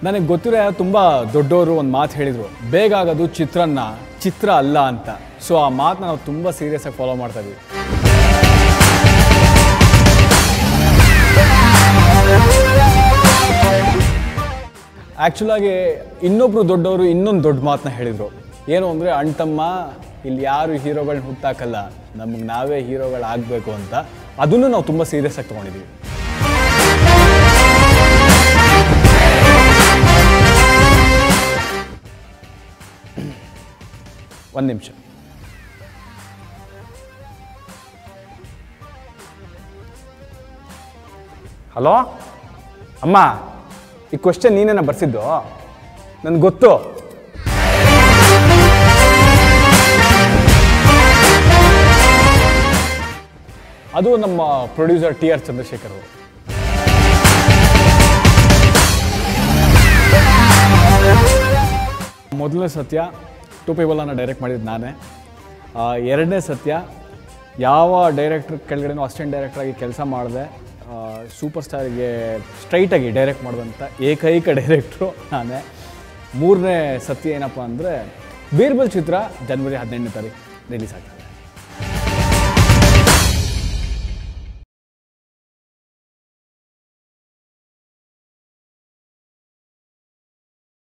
ನನಗೆ ಗೊತ್ತಿರೋ ತುಂಬ ದೊಡ್ಡವರು ಒಂದು ಮಾತು ಹೇಳಿದರು ಬೇಗ ಆಗೋದು ಚಿತ್ರಾನ್ನ ಚಿತ್ರ ಅಲ್ಲ ಅಂತ ಸೊ ಆ ಮಾತನ್ನ ನಾವು ತುಂಬ ಸೀರಿಯಸ್ ಆಗಿ ಫಾಲೋ ಮಾಡ್ತಾ ಇದ್ವಿ ಆ್ಯಕ್ಚುಲಾಗಿ ಇನ್ನೊಬ್ರು ದೊಡ್ಡವರು ಇನ್ನೊಂದು ದೊಡ್ಡ ಮಾತನ್ನ ಹೇಳಿದರು ಏನು ಅಂದರೆ ಅಣ್ತಮ್ಮ ಇಲ್ಲಿ ಯಾರು ಹೀರೋಗಳನ್ನ ಹುಟ್ಟಾಕಲ್ಲ ನಮಗೆ ನಾವೇ ಹೀರೋಗಳಾಗಬೇಕು ಅಂತ ಅದನ್ನು ನಾವು ತುಂಬ ಸೀರಿಯಸ್ ಆಗಿ ತೊಗೊಂಡಿದ್ದೀವಿ ಒಂದು ನಿಮಿಷ ಹಲೋ ಅಮ್ಮ ಈ ಕ್ವಶನ್ ನೀನೇನ ಬರ್ಸಿದ್ದು ನನಗೆ ಗೊತ್ತು ಅದು ನಮ್ಮ ಪ್ರೊಡ್ಯೂಸರ್ ಟಿ ಆರ್ ಚಂದ್ರಶೇಖರ್ ಅವರು ಮೊದಲನೇ ಸತ್ಯ ಟೂ ಪೀಪಲನ್ನು ಡೈರೆಕ್ಟ್ ಮಾಡಿದ್ದು ನಾನೇ ಆ, ಎರಡನೇ ಸತ್ಯ ಯಾವ ಡೈರೆಕ್ಟ್ರ್ ಕೆಳಗಡೆನೂ ಅಸಿಸ್ಟೆಂಟ್ ಡೈರೆಕ್ಟ್ರಾಗಿ ಕೆಲಸ ಮಾಡಿದೆ ಸೂಪರ್ ಸ್ಟಾರಿಗೆ ಸ್ಟ್ರೈಟಾಗಿ ಡೈರೆಕ್ಟ್ ಮಾಡಿದಂಥ ಏಕೈಕ ಡೈರೆಕ್ಟ್ರು ನಾನೇ ಮೂರನೇ ಸತ್ಯ ಏನಪ್ಪ ಅಂದರೆ ಬೀರ್ಬಲ್ ಚಿತ್ರ ಜನವರಿ ಹದಿನೆಂಟನೇ ತಾರೀಕು ರಿಲೀಸ್ ಆಗಿದೆ